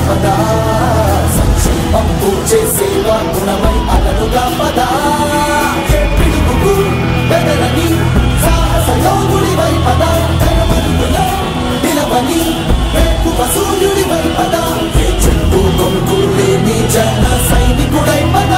పద సంక్షేమం చేసేవా గుణమై అలనుగా పద ఏ పిడుగుకు బెదరని సాహస యోగుడివై పద కరమరుగులో నిలవని రేపు వసూలుడివై పద ఏ చెట్టు కొనుక్కులు లేని జన సైనికుడై పద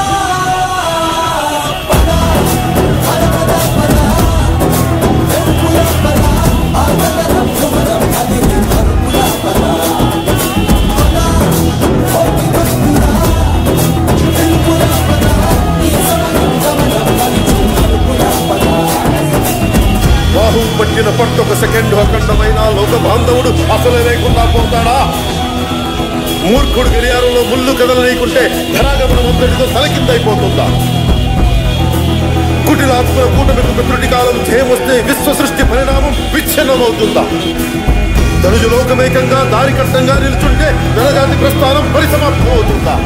పద పద పద పద వెలుపుల పద ఆగగలం కుమరం అది మరుపుల పద పద ఓటి భక్తుడా వెలుపుల పద ఈ సమరం గమనం అది మరుపుల పద బాహు పట్టిన పట్టొక సెకండ్ అఖండమైన లోక బాంధవుడు అసలు లేకుండా పోతాడా మూర్ఖుడు గడియారంలో ముళ్ళు కదలనీకుంటే ధరాగమనం అంతటితో తలకిందైపోతుందా కుటిలాత్మల కూటమికు మిత్రుడి కాలం ధ్యేయమొస్తే విశ్వ సృష్టి పరిణామం విచ్ఛిన్నమవుతుందా తనుజు లోకమేకంగా దారి కట్టంగా నిల్చుంటే నరజాతి ప్రస్థానం పరిసమాప్తం అవుతుందా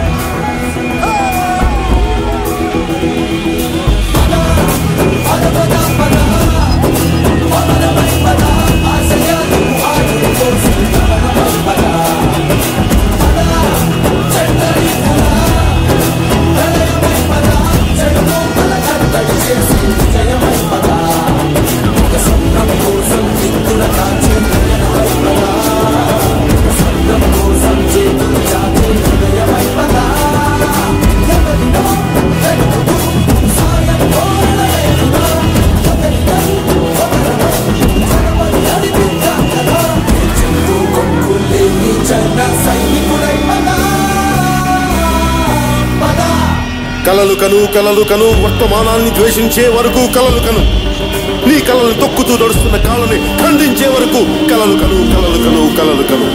కలలు కను కలలు కను వర్తమానాన్ని ద్వేషించే వరకు కలలు కను నీ కలలు తొక్కుతూ నడుస్తున్న కాళ్ళని ఖండించే వరకు కలలు కను కలలు కను కలలు కను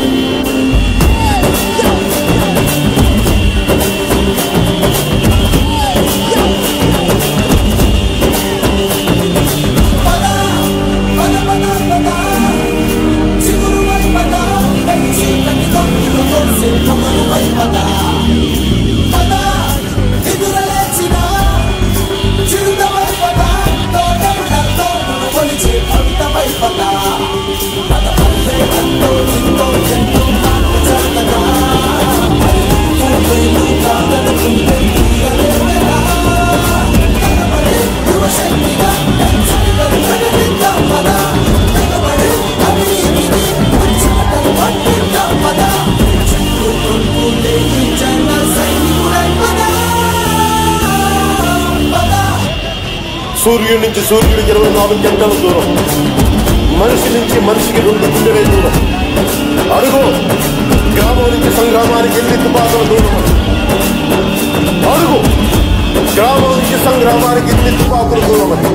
సూర్యుడి నుంచి సూర్యుడికి ఇరవై నాలుగు గంటల దూరం మనిషి నుంచి మనిషికి రెండు గుండెల దూరం అడుగు గ్రామం నుంచి సంగ్రామానికి ఎన్ని తుపాకుల దూరం అడుగు గ్రామం నుంచి సంగ్రామానికి ఎన్ని తుపాకుల దూరం అని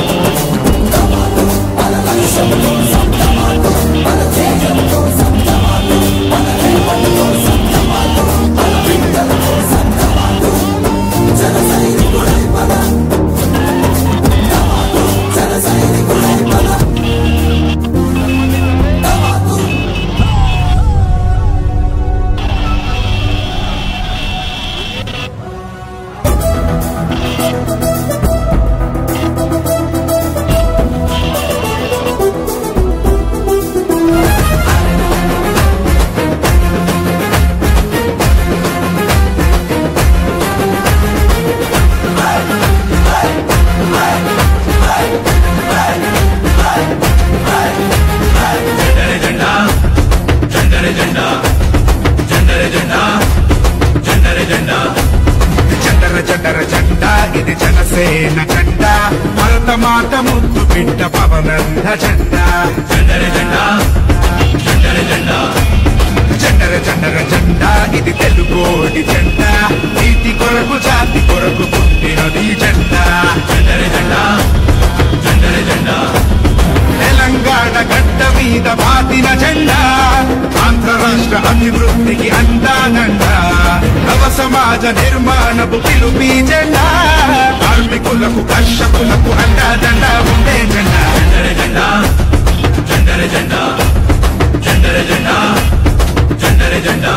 జెండర జెండర జెండా ఇది జనసేన జెండా భరత మాత ముద్దు బిడ్డ పవనంద జెండా జెండర జెండా జెండర జెండా జెండర జెండర జెండా ఇది తెలుగోడి జెండా నీతి కొరకు జాతి కొరకు పుట్టినది జెండా జెండర జెండా జెండర జెండా తెలంగాణ గడ్డ మీద బాతిన జెండా ఆంధ్ర రాష్ట్ర అభివృద్ధికి అందానండ నవ సమాజ నిర్మాణపు పిలుపి జెండా కార్మికులకు కర్షకులకు అండాదండ ఉండే జెండా జెండా జెండర జెండా జెండర జెండా జెండర జెండా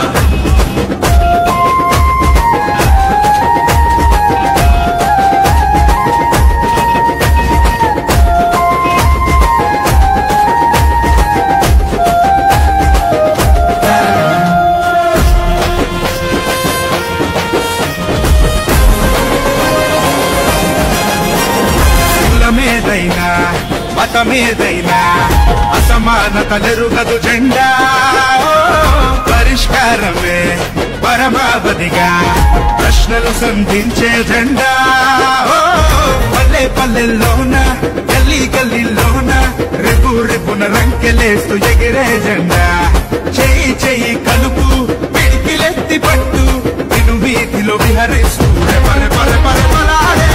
మతమేదైనా అసమానతలెరుగదు జెండా ఓ, పరిష్కారమే పరమావధిగా ప్రశ్నలు సంధించే జెండా ఓ, పల్లె పల్లెల్లోన గల్లీ గల్లీలోన రేపు రేపున రంకెలేస్తూ ఎగిరే జెండా చెయ్యి చెయ్యి కలుపు పిడికిలెత్తి పట్టు తిను వీధిలో విహరిస్తూ రెపల పల పల పలాడే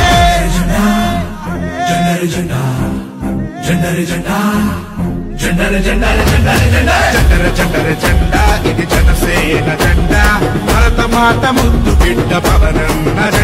జెండర్ జెండా జెండర్ జెండా జెండర్ జెండర్ జెండర్ జెండర్ జెండర జెండర జెండా ఇది జనసేన జెండా భరత మాత ముద్దు బిడ్డ పవనన్న